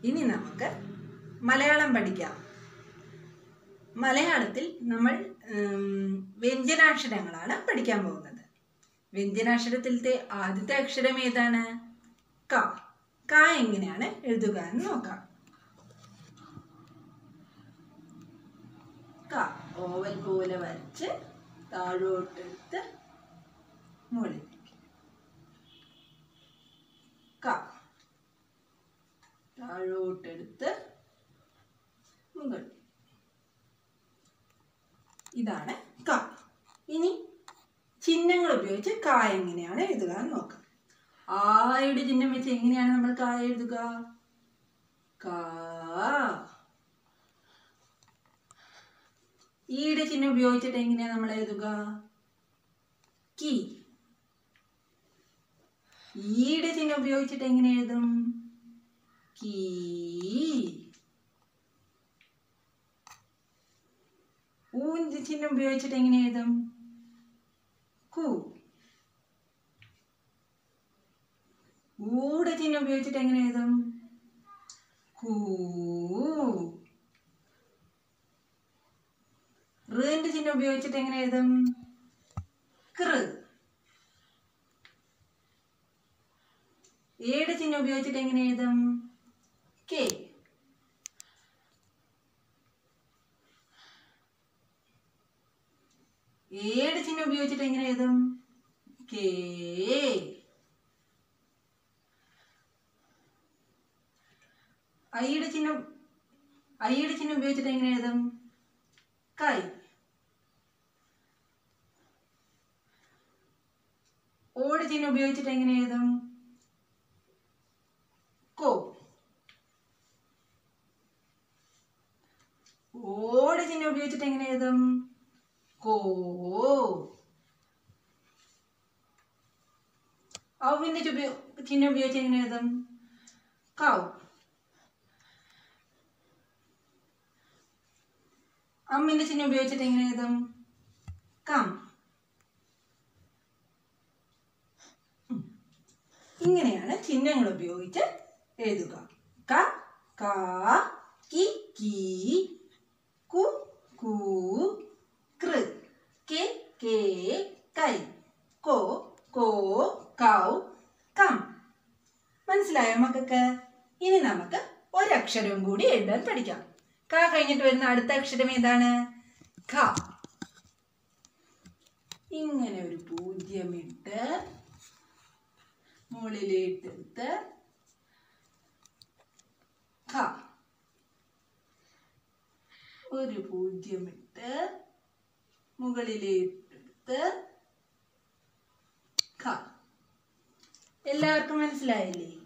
ഇനി നമുക്ക് മലയാളം പഠിക്കാം മലയാളത്തിൽ നമ്മൾ ഉം, വ്യഞ്ജനാക്ഷരങ്ങളാണ് പഠിക്കാൻ പോകുന്നത് വ്യഞ്ജനാക്ഷരത്തിലത്തെ ആദ്യത്തെ അക്ഷരം ഏതാണ് ക ക എങ്ങനെയാണ് എഴുതുക എന്ന് നോക്കാം ക ഓവൽ പോലെ വരച്ച് താഴോട്ടെടുത്ത് മുകളിലേക്ക് ക താഴോട്ടെടുത്ത് മുകൾ ഇതാണ് ക ഇനി ചിഹ്നങ്ങൾ ഉപയോഗിച്ച് ക എങ്ങനെയാണ് എഴുതുക എന്ന് നോക്കാം ആയുടെ ചിഹ്നം വെച്ച് എങ്ങനെയാണ് നമ്മൾ ക എഴുതുക ക ഈയുടെ ചിഹ്നം ഉപയോഗിച്ചിട്ട് എങ്ങനെയാണ് നമ്മൾ എഴുതുക കി ഈയുടെ ചിഹ്നം ഉപയോഗിച്ചിട്ട് എങ്ങനെ എഴുതും കീ ഊന്റെ ചിഹ്നം ഉപയോഗിച്ചിട്ട് എങ്ങനെ എഴുതും കു ഊടെ ചിഹ്നം ഉപയോഗിച്ചിട്ട് എങ്ങനെ എഴുതും കൂ റിന്റെ ചിഹ്നം ഉപയോഗിച്ചിട്ട് എങ്ങനെ എഴുതും കൃ ഏയുടെ ചിഹ്നം ഉപയോഗിച്ചിട്ട് എങ്ങനെ എഴുതും കെ ഏയുടെ ചിഹ്നം ഉപയോഗിച്ചിട്ട് എങ്ങനെ എഴുതും കേ ഐയുടെ ചിഹ്നം ഐയുടെ ചിഹ്നം ഉപയോഗിച്ചിട്ട് എങ്ങനെ എഴുതും കൈ ഓട് ചിഹ്നം ഉപയോഗിച്ചിട്ട് എങ്ങനെ എഴുതും കോ ഓട് ചിഹ്നം ഉപയോഗിച്ചിട്ട് എങ്ങനെ എഴുതും കോ ഔവിന്റെ ചുപ- ചിഹ്നം ഉപയോഗിച്ച് എങ്ങനെ എഴുതും കൗ അമ്മിന്റെ ചിഹ്നം ഉപയോഗിച്ചിട്ട് എങ്ങനെ എഴുതും കം ഉം. ഇങ്ങനെയാണ് ചിഹ്നങ്ങൾ ഉപയോഗിച്ച് എഴുതുക ക ക കി കീ കു കൂ കൃ കെ കേ കൈ കോ കോ കൗ കം മനസ്സിലായോ മക്കൾക്ക് ഇനി നമുക്ക് ഒരക്ഷരവും കൂടി എഴുതാൻ പഠിക്കാം ക കഴിഞ്ഞിട്ട് വരുന്ന അടുത്ത അക്ഷരം ഏതാണ് ഖ ഇങ്ങനെ ഒരു പൂജ്യമിട്ട് മുകളിലേട്ടെടുത്ത് ഖ ഒരു പൂജ്യമിട്ട് മുകളിലേട്ടെടുത്ത് ഖ എല്ലാവർക്കും മനസ്സിലായില്ലേ